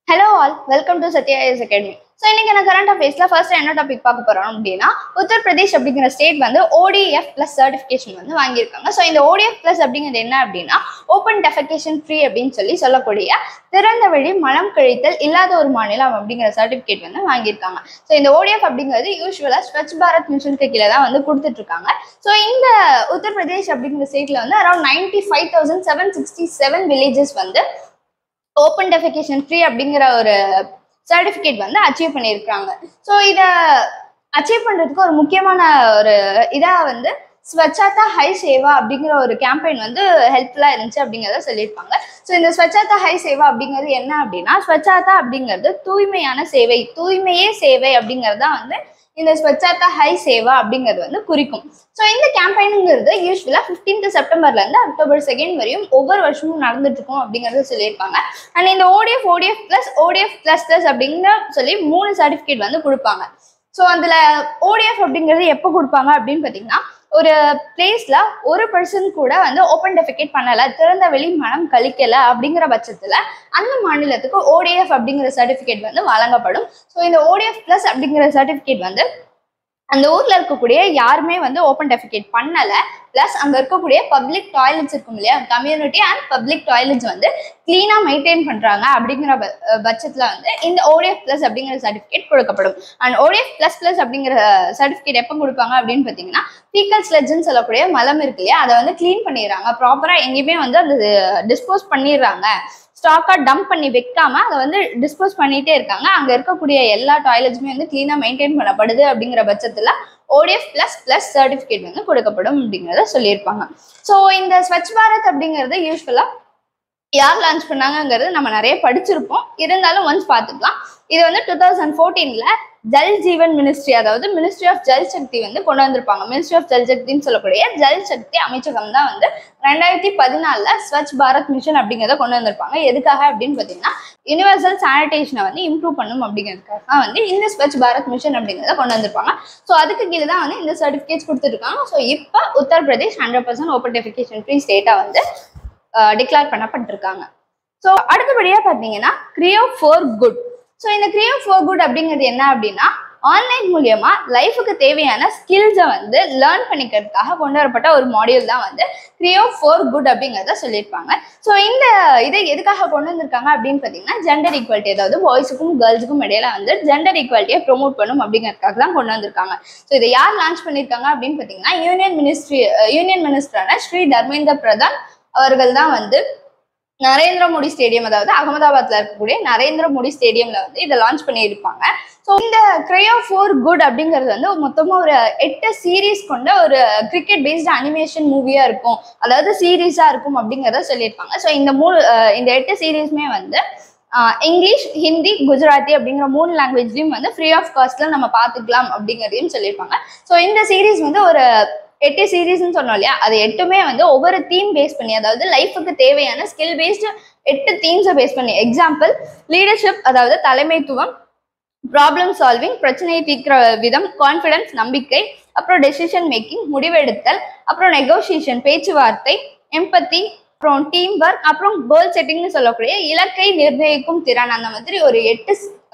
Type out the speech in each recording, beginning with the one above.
hello all welcome to Sathya IS academy so இன்னைக்கு நான் current அஃபேர்ஸ்ல ஃபர்ஸ்ட் என்ன டாபிக் பார்க்க போறோம் அப்படின்னா உத்தரப்பிரதேஷ் அப்படிங்கிற ஸ்டேட் வந்து ஓடிஎஃப் பிளஸ் சர்டிஃபிகேஷன் வந்து வாங்கியிருக்காங்க ஸோ இந்த ஓடிஎஃப் பிளஸ் அப்படிங்கிறது என்ன அப்படின்னா ஓப்பன் டெஃபிகேஷன் ஃப்ரீ அப்படின்னு சொல்லி சொல்லக்கூடிய திறந்த வழி மலம் கழித்தல் இல்லாத ஒரு மாநிலம் அப்படிங்கிற சர்டிஃபிகேட் வந்து வாங்கியிருக்காங்க ஸோ இந்த ஓடிஎஃப் அப்படிங்கிறது யூஸ்வலாக ஸ்வச் பாரத் மிஷனுக்கு கீழே தான் வந்து கொடுத்துட்டு இருக்காங்க ஸோ இந்த உத்தரப்பிரதேஷ் அப்படிங்கிற ஸ்டேட்ல வந்து around ninety five thousand seven sixty seven villages வந்து ஓப்பன் டெஃபிகேஷன் ஃப்ரீ அப்படிங்கிற ஒரு சர்டிஃபிகேட் வந்து அச்சீவ் பண்ணியிருக்காங்க ஸோ இதை அச்சீவ் பண்ணுறதுக்கு ஒரு முக்கியமான ஒரு இதாக வந்து ஸ்வச்சாத்தா ஹை சேவா அப்படிங்கிற ஒரு கேம்பெயின் வந்து ஹெல்ப்ஃபுல்லாக இருந்துச்சு அப்படிங்கிறத சொல்லியிருப்பாங்க ஸோ இந்த ஸ்வச்சாத்தா ஹை சேவா அப்படிங்கிறது என்ன அப்படின்னா ஸ்வச்சாத்தா அப்படிங்கிறது தூய்மையான சேவை தூய்மையே சேவை இருக்கிறது தான் வந்து இந்த ஸ்வச்சாத்தா ஹை சேவா அப்படிங்கிறது வந்து குறிக்கும் ஸோ இந்த கேம்பெயினுங்கிறது யூஸ்வலாக ஃபிஃப்டீன்த் செப்டம்பர்லேருந்து அக்டோபர் செகண்ட் வரையும் ஒவ்வொரு வருஷமும் நடந்துட்டு இருக்கும் அப்படிங்கிறத சொல்லியிருப்பாங்க அண்ட் இந்த ODF ODF plus ODF plus plus அப்படிங்கிற சொல்லி மூணு சர்டிஃபிகேட் வந்து கொடுப்பாங்க ஸோ அதில் ஓடிஎஃப் அப்படிங்கிறது எப்போ கொடுப்பாங்க அப்படின்னு பார்த்தீங்கன்னா ஒரு பிளேஸ்ல ஒரு பர்சன் கூட வந்து ஓப்பன் டெஃபிகேட் பண்ணல திறந்த வெளி மனம் கழிக்கல அப்படிங்கிற பட்சத்துல அந்த மாநிலத்துக்கு ஓடிஎஃப் அப்படிங்கிற சர்டிஃபிகேட் வந்து வழங்கப்படும் ஸோ இந்த ஓடிஎஃப் பிளஸ் அப்படிங்கிற சர்டிஃபிகேட் வந்து அந்த ஊர்ல இருக்கக்கூடிய யாருமே வந்து ஓப்பன் டெஃபிகேட் பண்ணல பிளஸ் அங்க இருக்கக்கூடிய பப்ளிக் டாய்லெட்ஸ் இருக்கும் இல்லையா கம்யூனிட்டி அண்ட் பப்ளிக் டாய்லெட்ஸ் வந்து கிளீனா மெயின்டைன் பண்றாங்க அப்படிங்கிற ப- பட்சத்துல வந்து இந்த ஓடிஎஃப் பிளஸ் அப்படிங்கிற சர்டிஃபிகேட் கொடுக்கப்படும் அண்ட் ஓடிஎஃப் பிளஸ் பிளஸ் அப்படிங்கிற சர்டிஃபிகேட் எப்போ கொடுப்பாங்க அப்படின்னு பார்த்தீங்கன்னா ஃபீக்கல் ஸ்லெட்ஜ்னு சொல்லக்கூடிய மலம் இருக்கு இல்லையா அதை வந்து க்ளீன் பண்ணிடுறாங்க ப்ராப்பராக எங்கேயுமே வந்து அது டிஸ்போஸ் பண்ணிடுறாங்க ஸ்டாக்காக டம்ப் பண்ணி வைக்காம அதை வந்து டிஸ்போஸ் பண்ணிட்டே இருக்காங்க அங்கே இருக்கக்கூடிய எல்லா டாய்லெட்ஸுமே வந்து க்ளீனாக மெயின்டைன் பண்ணப்படுது அப்படிங்கிற பட்சத்தில் ஓடிஎஃப் ப்ளஸ் ப்ளஸ் சர்டிஃபிகேட் வந்து கொடுக்கப்படும் அப்படிங்கிறத சொல்லியிருப்பாங்க ஸோ இந்த ஸ்வச் பாரத் அப்படிங்கிறது யூஸ்வலாக யார் லான்ச் பண்ணாங்கங்கிறது நம்ம நிறைய படிச்சிருப்போம் இருந்தாலும் ஒன்ஸ் பார்த்துக்கலாம் இது வந்து டூ தௌசண்ட் ஃபோர்டீனில் ஜல் ஜீவன் மினிஸ்ட்ரி அதாவது மினிஸ்ட்ரி ஆஃப் ஜல் சக்தி வந்து கொண்டு வந்திருப்பாங்க மினிஸ்ட்ரி ஆஃப் ஜல் சக்தின்னு சொல்லக்கூடிய ஜல் சக்தி அமைச்சகம் தான் வந்து ரெண்டாயிரத்தி பதினாலில் ஸ்வச் பாரத் மிஷன் அப்படிங்கிறத கொண்டு வந்திருப்பாங்க எதுக்காக அப்படின்னு பார்த்தீங்கன்னா யுனிவர்சல் சானிடேஷனை வந்து இம்ப்ரூவ் பண்ணும் அப்படிங்கிறதுக்காக தான் வந்து இந்த ஸ்வச் பாரத் மிஷன் அப்படிங்கிறத கொண்டு வந்திருப்பாங்க ஸோ அதுக்கு கீழே தான் வந்து இந்த சர்டிஃபிகேட்ஸ் கொடுத்துருக்காங்க ஸோ இப்போ Uttar Pradesh hundred percent open defecation free ஸ்டேட்டாக வந்து டிக்ளேர் பண்ணப்பட்டிருக்காங்க ஸோ அடுத்தபடியாக பார்த்தீங்கன்னா கிரியோ ஃபோர் குட் ஸோ இந்த கிரியோ ஃபோர் குட் அப்படிங்கிறது என்ன அப்படின்னா ஆன்லைன் மூலியமா லைஃபுக்கு தேவையான ஸ்கில்ஸை வந்து லேர்ன் பண்ணிக்கிறதுக்காக கொண்டு வரப்பட்ட ஒரு மாடியூல் தான் வந்து கிரியோ ஃபோர் குட் அப்படிங்கிறத சொல்லியிருப்பாங்க ஸோ இந்த இதை எதுக்காக கொண்டு வந்திருக்காங்க அப்படின்னு பார்த்தீங்கன்னா ஜெண்டர் ஈக்குவாலிட்டி அதாவது பாய்ஸுக்கும் கேர்ள்ஸுக்கும் இடையில வந்து ஜெண்டர் ஈக்குவாலிட்டியை ப்ரோமோட் பண்ணும் அப்படிங்கிறதுக்காக தான் கொண்டு வந்திருக்காங்க ஸோ இதை யார் லான்ச் பண்ணியிருக்காங்க அப்படின்னு பார்த்தீங்கன்னா யூனியன் மினிஸ்ட்ரி யூனியன் மினிஸ்டரான ஸ்ரீ தர்மேந்திர பிரதான் அவர்கள் தான் வந்து நரேந்திர மோடி ஸ்டேடியம் அதாவது அகமதாபாத்ல இருக்கக்கூடிய நரேந்திர மோடி ஸ்டேடியம்ல வந்து இதை லான்ச் பண்ணியிருப்பாங்க ஸோ இந்த கிரையோ ஃபோர் குட் அப்படிங்கிறது வந்து மொத்தமா ஒரு எட்டு சீரீஸ் கொண்ட ஒரு கிரிக்கெட் பேஸ்டு அனிமேஷன் மூவியா இருக்கும் அதாவது சீரீஸா இருக்கும் அப்படிங்கிறத சொல்லியிருப்பாங்க ஸோ இந்த மூணு அஹ் இந்த எட்டு சீரீஸுமே வந்து ஆஹ் இங்கிலீஷ் ஹிந்தி குஜராத்தி அப்படிங்கிற மூணு லாங்குவேஜ்லையும் வந்து ஃப்ரீ ஆஃப் காஸ்ட்ல நம்ம பார்த்துக்கலாம் அப்படிங்கிறதையும் சொல்லியிருப்பாங்க ஸோ இந்த சீரீஸ் வந்து ஒரு எட்டு சீரீஸ்னு சொன்னோம் இல்லையா அது எட்டுமே வந்து ஒவ்வொரு தீம் பேஸ் பண்ணி அதாவது லைஃபுக்கு தேவையான ஸ்கில் பேஸ்டு எட்டு தீம்ஸை பேஸ் பண்ணி எக்ஸாம்பிள் லீடர்ஷிப் அதாவது தலைமைத்துவம் ப்ராப்ளம் சால்விங் பிரச்சனையை தீர்க்கிற விதம் கான்ஃபிடன்ஸ் நம்பிக்கை அப்புறம் டெசிஷன் மேக்கிங் முடிவெடுத்தல் அப்புறம் நெகோசியேஷன் பேச்சுவார்த்தை எம்பத்தி அப்புறம் டீம் ஒர்க் அப்புறம் கோல் செட்டிங்னு சொல்லக்கூடிய இலக்கை நிர்ணயிக்கும் திறன் அந்த மாதிரி ஒரு எட்டு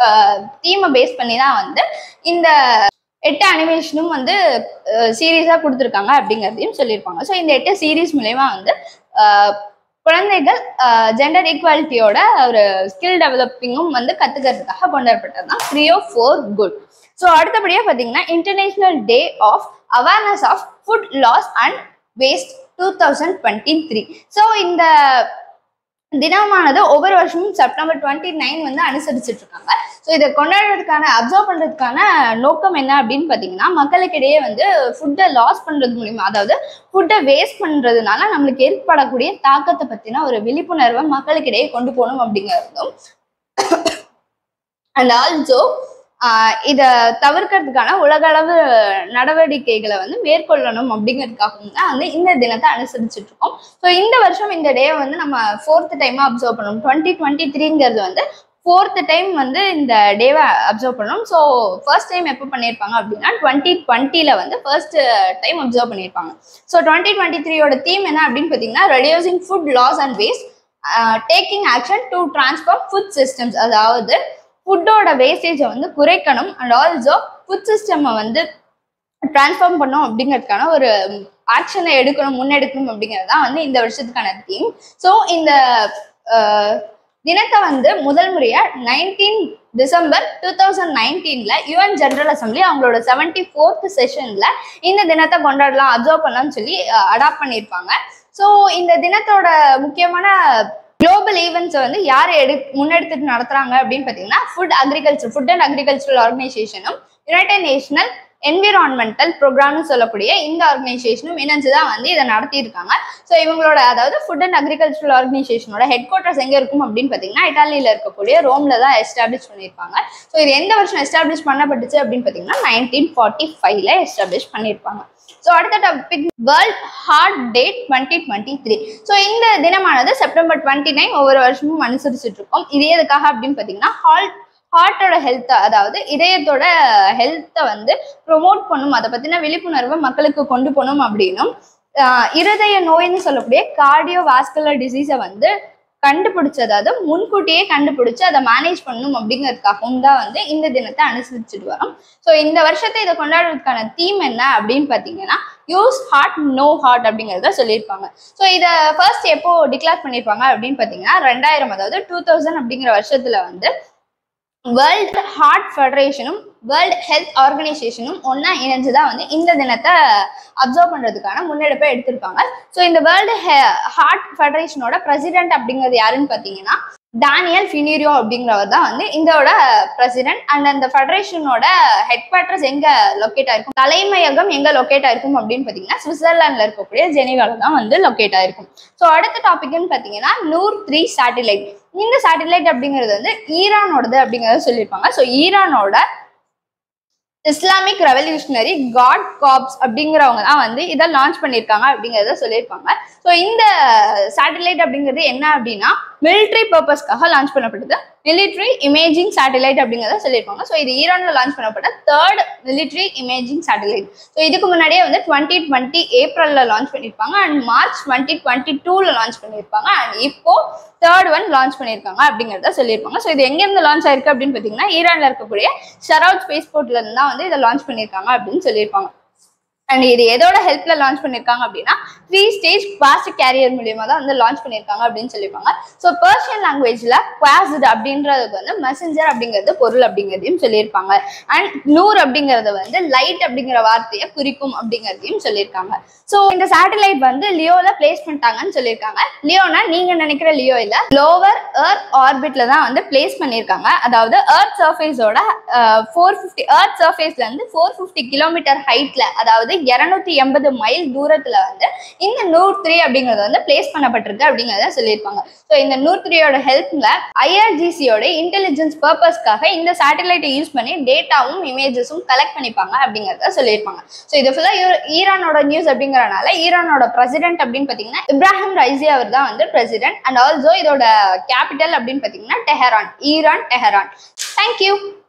தீமை பேஸ் பண்ணி தான் வந்து இந்த எட்டு அனிமேஷனும் வந்து சீரீஸாக கொடுத்துருக்காங்க அப்படிங்கிறதையும் சொல்லியிருப்பாங்க ஸோ இந்த எட்டு சீரீஸ் மூலயமா வந்து அஹ், குழந்தைகள் ஜெண்டர் ஈக்குவாலிட்டியோட ஒரு ஸ்கில் டெவலப்பிங்கும் வந்து கற்றுக்கிறதுக்காக கொண்டு வரப்பட்டது தான் க்ரியோ ஃபோர் குட் ஸோ அடுத்தபடியாக பார்த்தீங்கன்னா international day of awareness of food loss and waste two thousand twenty three so இந்த தினமானது ஒவ்வொரு வருஷமும் செப்டம்பர் டுவெண்ட்டி நைன் வந்து அனுசரிச்சுட்டு இருக்காங்க ஸோ இதை கொண்டாடுறதுக்கான அப்சர்வ் பண்ணுறதுக்கான நோக்கம் என்ன அப்படின்னு பார்த்தீங்கன்னா மக்களுக்கிடையே வந்து ஃபுட்டை லாஸ் பண்ணுறது மூலிமா அதாவது ஃபுட்டை வேஸ்ட் பண்ணுறதுனால நம்மளுக்கு ஏற்படக்கூடிய தாக்கத்தை பற்றின ஒரு விழிப்புணர்வை மக்களுக்கிடையே கொண்டு போகணும் அப்படிங்கிறதும் அண்ட் ஆல்சோ இதை தவிர்க்கிறதுக்கான உலகளவு நடவடிக்கைகளை வந்து மேற்கொள்ளணும் அப்படிங்கிறதுக்காகவும் தான் வந்து இந்த தினத்தை அனுசரிச்சுட்டு இருக்கோம் ஸோ இந்த வருஷம் இந்த டே வந்து நம்ம ஃபோர்த் டைமாக அப்சர்வ் பண்ணணும் டுவெண்ட்டி டுவெண்ட்டி த்ரீங்கிறது வந்து ஃபோர்த் டைம் வந்து இந்த டேவை அப்சர்வ் பண்ணணும் ஸோ ஃபர்ஸ்ட் டைம் எப்போ பண்ணியிருப்பாங்க அப்படின்னா டுவெண்ட்டி டுவெண்ட்டியில் வந்து ஃபர்ஸ்ட் டைம் அப்சர்வ் பண்ணியிருப்பாங்க ஸோ டுவெண்ட்டி டுவெண்ட்டி த்ரீயோட தீம் என்ன அப்படின்னு பார்த்தீங்கன்னா reducing food loss and waste taking action to transform food systems அதாவது ஃபுட்டோட வேஸ்டேஜை வந்து குறைக்கணும் அண்ட் ஆல்சோ ஃபுட் சிஸ்டமை வந்து டிரான்ஸ்ஃபார்ம் பண்ணணும் அப்படிங்கிறதுக்கான ஒரு ஆக்ஷனை எடுக்கணும் முன்னெடுக்கணும் அப்படிங்கிறது தான் வந்து இந்த வருஷத்துக்கான தீம் ஸோ இந்த அஹ், தினத்தை வந்து முதல் முறையா நைன்டீன் டிசம்பர் டூ தௌசண்ட் நைன்டீன்ல யுஎன் ஜெனரல் அசம்பிளி அவங்களோட செவன்டி ஃபோர்த் செஷன்ல இந்த தினத்தை கொண்டாடலாம் அப்சர்வ் பண்ணலாம்னு சொல்லி அடாப்ட் பண்ணியிருப்பாங்க ஸோ இந்த தினத்தோட முக்கியமான குளோபல் ஈவெண்ட்ஸை வந்து யார் எடு முன்னெடுத்துட்டு நடத்துறாங்க அப்படின்னு பார்த்தீங்கன்னா food agriculture food and agricultural ஆர்கனைசேஷனும் யுனைடெட் நேஷனல் என்விரான்மெண்டல் ப்ரோக்ராம்னு சொல்லக்கூடிய இந்த ஆர்கனைசேஷனும் இணைஞ்சு தான் வந்து இதை நடத்தியிருக்காங்க ஸோ இவங்களோட அதாவது ஃபுட் அண்ட் அக்ரிகல்ச்சரல் ஆர்கனைசேஷனோட ஹெட் குவார்ட்டர்ஸ் எங்கே இருக்கும் அப்படின்னு பார்த்தீங்கன்னா இட்டாலியில் இருக்கக்கூடிய ரோமில் தான் எஸ்டாப்ளிஷ் பண்ணியிருப்பாங்க ஸோ இது எந்த வருஷம் எஸ்டாப்ளிஷ் பண்ணப்பட்டுச்சு அப்படின்னு பார்த்தீங்கன்னா நைன்டீன் ஃபார்ட்டி ஃபைவ்ல எஸ்டாப்ளிஷ் பண்ணியிருப்பாங்க ஸோ அடுத்த topic world heart day twenty twenty three so இந்த தினமானது செப்டம்பர் டுவெண்ட்டி நைன் ஒவ்வொரு வருஷமும் அனுசரிச்சுட்டு இருக்கோம் இது எதுக்காக அப்படின்னு பார்த்தீங்கன்னா ஹார்ட் ஹார்ட்டோட ஹெல்த்தை அதாவது இதயத்தோட ஹெல்த்தை வந்து ப்ரொமோட் பண்ணும் அதை பற்றின விழிப்புணர்வை மக்களுக்கு கொண்டு போகணும் அப்படின்னும் ஆஹ் இருதய நோய்னு சொல்லக்கூடிய கார்டியோ வாஸ்குலர் டிசீஸை வந்து கண்டுபிடிச்சு அதாவது முன்கூட்டியே கண்டுபிடிச்சு அதை மேனேஜ் பண்ணணும் அப்படிங்கிறதுக்காகவும் தான் வந்து இந்த தினத்தை அனுசரிச்சுட்டு வரோம் ஸோ இந்த வருஷத்தை இதை கொண்டாடுறதுக்கான தீம் என்ன அப்படின்னு பார்த்தீங்கன்னா யூஸ் ஹார்ட் நோ ஹார்ட் அப்படிங்கிறத சொல்லியிருப்பாங்க ஸோ இதை ஃபர்ஸ்ட் எப்போ டிக்ளேர் பண்ணியிருப்பாங்க அப்படின்னு பார்த்தீங்கன்னா ரெண்டாயிரம் அதாவது டூ தௌசண்ட் அப்படிங்கிற வருஷத்துல வந்து வேர்ல்ட் ஹார்ட் ஃபெடரேஷனும் வேர்ல்ட் ஹெல்த் ஆர்கனைசேஷனும் ஒன்றா இணைஞ்சு தான் வந்து இந்த தினத்தை அப்சர்வ் பண்ணுறதுக்கான முன்னெடுப்பை எடுத்திருக்காங்க ஸோ இந்த வேர்ல்டு ஹார்ட் ஃபெடரேஷனோட பிரசிடென்ட் அப்படிங்கிறது யாருன்னு பார்த்தீங்கன்னா டானியல் ஃபினிரியோ அப்படிங்கிறவர் தான் வந்து இதோட பிரசிடென்ட் அண்ட் அந்த ஃபெடரேஷனோட ஹெட் குவார்ட்டர்ஸ் எங்க லொக்கேட் ஆயிருக்கும் தலைமையகம் எங்க லொக்கேட் ஆயிருக்கும் அப்படின்னு பார்த்தீங்கன்னா சுவிட்சர்லாந்துல இருக்கக்கூடிய ஜெனிவால தான் வந்து லொக்கேட் ஆயிருக்கும் ஸோ அடுத்த டாபிக்னு பார்த்தீங்கன்னா நூர் த்ரீ சேட்டிலைட் இந்த சேட்டிலைட் அப்படிங்கிறது வந்து ஈரானோடது அப்படிங்கிறத சொல்லியிருப்பாங்க ஸோ ஈரானோட இஸ்லாமிக் ரெவல்யூஷனரி காட் காப்ஸ் அப்படிங்கிறவங்க தான் வந்து இதை லான்ச் பண்ணியிருக்காங்க அப்படிங்கிறத சொல்லியிருப்பாங்க ஸோ இந்த சேட்டலைட் அப்படிங்கிறது என்ன அப்படின்னா மிலிட்ரி பர்பஸ்க்காக லான்ச் பண்ணப்பட்டது மிலிட்ரி இமேஜிங் சேட்டலைட் அப்படிங்கிறத சொல்லியிருப்பாங்க ஸோ இது ஈரானில் லான்ச் பண்ணப்பட்ட third military imaging satellite so இதுக்கு முன்னாடியே வந்து டுவெண்ட்டி டுவெண்ட்டி ஏப்ரலில் லான்ச் பண்ணியிருப்பாங்க அண்ட் மார்ச் டுவெண்ட்டி டுவெண்ட்டி டூவில் லான்ச் பண்ணியிருப்பாங்க அண்ட் இப்போ தேர்ட் ஒன் லான்ச் பண்ணியிருக்காங்க அப்படிங்கிறத சொல்லியிருப்பாங்க ஸோ இது எங்கேருந்து லான்ச் ஆயிருக்கு அப்படின்னு பார்த்தீங்கன்னா ஈரானில் இருக்கக்கூடிய ஷரவுட் ஸ்பேஸ் போர்ட்ல இருந்து தான் வந்து இதை லான்ச் பண்ணியிருக்காங்க அப்படின்னு சொல்லியிருப்பாங்க அண்ட் இது எதோட ஹெல்ப்ல லான்ச் பண்ணியிருக்காங்க அப்படின்னா த்ரீ ஸ்டேஜ் பாஸ்ட் கேரியர் மூலியமா தான் வந்து லான்ச் பண்ணியிருக்காங்க அப்படின்னு சொல்லியிருப்பாங்க ஸோ பர்ஷியன் லாங்குவேஜ்ல குவாசிட் அப்படின்றதுக்கு வந்து மெசஞ்சர் அப்படிங்கிறது பொருள் அப்படிங்கிறதையும் சொல்லியிருப்பாங்க அண்ட் நூர் அப்படிங்கிறது வந்து லைட் அப்படிங்கிற வார்த்தையை குறிக்கும் அப்படிங்கிறதையும் சொல்லியிருக்காங்க ஸோ இந்த சேட்டலைட் வந்து லியோல பிளேஸ் பண்ணிட்டாங்கன்னு சொல்லியிருக்காங்க லியோனா நீங்க நினைக்கிற லியோ இல்ல லோவர் எர்த் ஆர்பிட்ல தான் வந்து பிளேஸ் பண்ணியிருக்காங்க அதாவது எர்த் சர்ஃபேஸோட ஃபோர் ஃபிஃப்டி எர்த் சர்ஃபேஸ்ல இருந்து ஃபோர் ஃபிஃப்டி கிலோமீட்டர் ஹைட்ல அதாவது இருநூத்தி எண்பது மைல் தூரத்துல வந்து இந்த நூர் த்ரீ அப்படிங்கிறது வந்து பிளேஸ் பண்ணப்பட்டிருக்கு அப்படிங்கிறத சொல்லியிருப்பாங்க ஸோ இந்த நூர் த்ரீயோட ஹெல்ப்ல ஐஆர்ஜிசியோட இன்டெலிஜென்ஸ் பர்பஸ்க்காக இந்த சேட்டலைட்டை யூஸ் பண்ணி டேட்டாவும் இமேஜஸும் கலெக்ட் பண்ணிப்பாங்க அப்படிங்கிறத சொல்லியிருப்பாங்க ஸோ இது ஃபுல்லாக ஈரானோட நியூஸ் அப்படிங்கறனால ஈரானோட பிரசிடென்ட் அப்படின்னு பார்த்தீங்கன்னா இப்ராஹிம் ரைசி அவர் தான் வந்து பிரசிடென்ட் அண்ட் ஆல்சோ இதோட கேபிட்டல் அப்படின்னு பார்த்தீங்கன்னா டெஹரான் ஈரான் டெஹரான் தேங்க்யூ